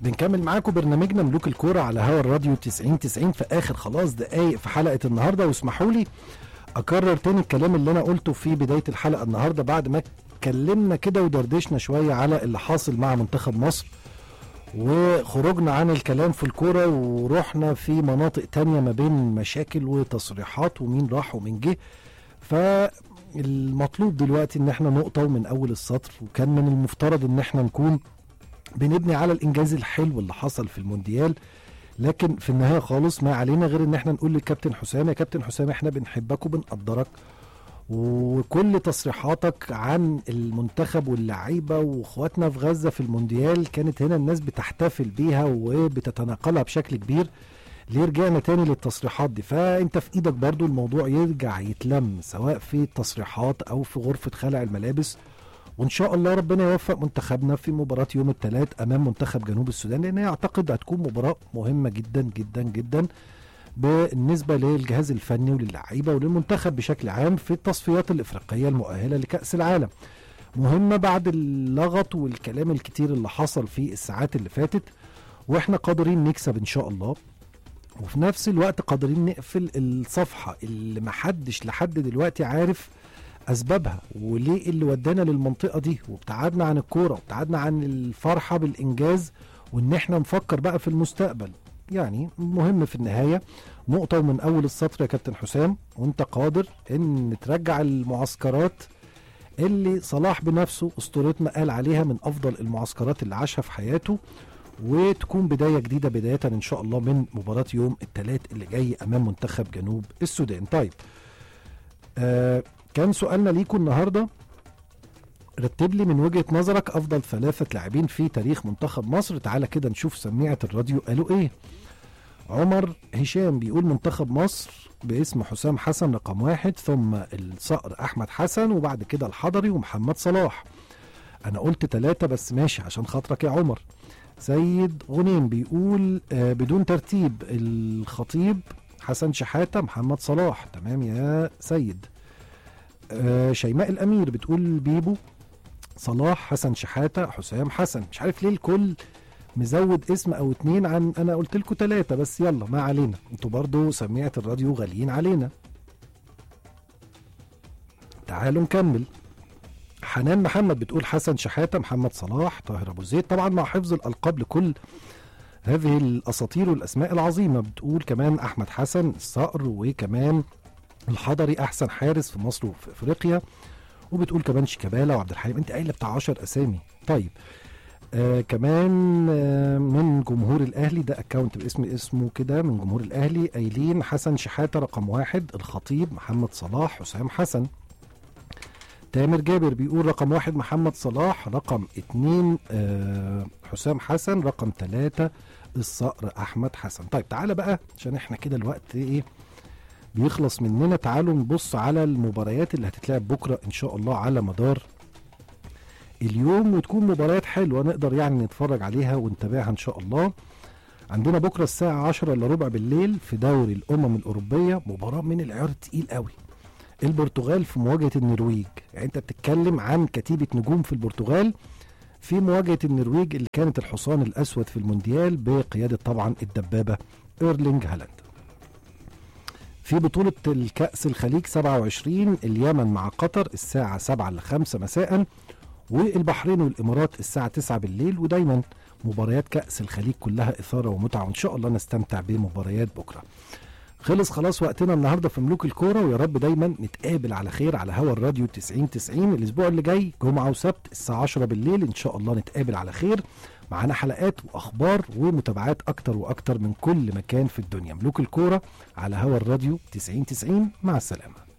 بنكمل معاكم برنامجنا ملوك الكورة على هوا الراديو 90 90 في آخر خلاص دقايق في حلقة النهاردة واسمحوا لي أكرر تاني الكلام اللي أنا قلته في بداية الحلقة النهاردة بعد ما اتكلمنا كده ودردشنا شوية على اللي حاصل مع منتخب مصر وخرجنا عن الكلام في الكورة ورحنا في مناطق تانية ما بين مشاكل وتصريحات ومين راح ومين جه فالمطلوب دلوقتي ان احنا نقطة من اول السطر وكان من المفترض ان احنا نكون بنبني على الانجاز الحلو اللي حصل في المونديال لكن في النهايه خالص ما علينا غير ان احنا نقول للكابتن حسام يا كابتن حسام احنا بنحبك وبنقدرك وكل تصريحاتك عن المنتخب واللعيبه واخواتنا في غزه في المونديال كانت هنا الناس بتحتفل بيها وبتتناقلها بشكل كبير ليه رجعنا تاني للتصريحات دي فانت في ايدك برضو الموضوع يرجع يتلم سواء في التصريحات او في غرفه خلع الملابس وان شاء الله ربنا يوفق منتخبنا في مباراه يوم الثلاث امام منتخب جنوب السودان لان هي اعتقد هتكون مباراه مهمه جدا جدا جدا بالنسبه للجهاز الفني وللعيبه وللمنتخب بشكل عام في التصفيات الافريقيه المؤهله لكاس العالم. مهمه بعد اللغط والكلام الكتير اللي حصل في الساعات اللي فاتت واحنا قادرين نكسب ان شاء الله وفي نفس الوقت قادرين نقفل الصفحه اللي محدش لحد دلوقتي عارف اسبابها وليه اللي ودانا للمنطقه دي وابتعدنا عن الكوره وابتعدنا عن الفرحه بالانجاز وان احنا نفكر بقى في المستقبل يعني مهم في النهايه نقطه ومن اول السطر يا كابتن حسام وانت قادر ان ترجع المعسكرات اللي صلاح بنفسه اسطورتنا قال عليها من افضل المعسكرات اللي عاشها في حياته وتكون بدايه جديده بدايه ان شاء الله من مباراه يوم الثلاث اللي جاي امام منتخب جنوب السودان طيب آه كان سؤالنا ليكم النهارده رتب لي من وجهه نظرك افضل ثلاثه لاعبين في تاريخ منتخب مصر تعالى كده نشوف سميعه الراديو قالوا ايه عمر هشام بيقول منتخب مصر باسم حسام حسن رقم واحد ثم الصقر احمد حسن وبعد كده الحضري ومحمد صلاح انا قلت ثلاثة بس ماشي عشان خاطرك يا عمر سيد غنيم بيقول آه بدون ترتيب الخطيب حسن شحاتة محمد صلاح تمام يا سيد آه شيماء الامير بتقول بيبو صلاح حسن شحاته حسام حسن مش عارف ليه الكل مزود اسم او اتنين عن انا قلت لكم ثلاثه بس يلا ما علينا انتوا برضو سميعه الراديو غاليين علينا تعالوا نكمل حنان محمد بتقول حسن شحاته محمد صلاح طاهر ابو زيد طبعا مع حفظ الالقاب لكل هذه الاساطير والاسماء العظيمه بتقول كمان احمد حسن الصقر وكمان الحضري احسن حارس في مصر وفي افريقيا وبتقول كمان شيكابالا وعبد الحليم انت قايله بتاع 10 اسامي طيب آه كمان آه من جمهور الاهلي ده اكونت باسم اسمه كده من جمهور الاهلي قايلين حسن شحاته رقم واحد الخطيب محمد صلاح حسام حسن تامر جابر بيقول رقم واحد محمد صلاح رقم اتنين آه حسام حسن رقم ثلاثة الصقر احمد حسن طيب تعالى بقى عشان احنا كده الوقت ايه بيخلص مننا تعالوا نبص على المباريات اللي هتتلعب بكره ان شاء الله على مدار اليوم وتكون مباريات حلوه نقدر يعني نتفرج عليها ونتابعها ان شاء الله عندنا بكره الساعه 10 الا ربع بالليل في دوري الامم الاوروبيه مباراه من العيار التقيل قوي البرتغال في مواجهه النرويج يعني انت بتتكلم عن كتيبه نجوم في البرتغال في مواجهه النرويج اللي كانت الحصان الاسود في المونديال بقياده طبعا الدبابه ايرلينج هالاند في بطولة الكأس الخليج 27 اليمن مع قطر الساعة 7 ل 5 مساء والبحرين والإمارات الساعة 9 بالليل ودايما مباريات كأس الخليج كلها إثارة ومتعة وإن شاء الله نستمتع بمباريات بكرة خلص خلاص وقتنا النهارده في ملوك الكوره ويا رب دايما نتقابل على خير على هوا الراديو 90 90 الاسبوع اللي جاي جمعه وسبت الساعه 10 بالليل ان شاء الله نتقابل على خير معانا حلقات واخبار ومتابعات اكتر واكتر من كل مكان في الدنيا ملوك الكوره على هوا الراديو 90 90 مع السلامه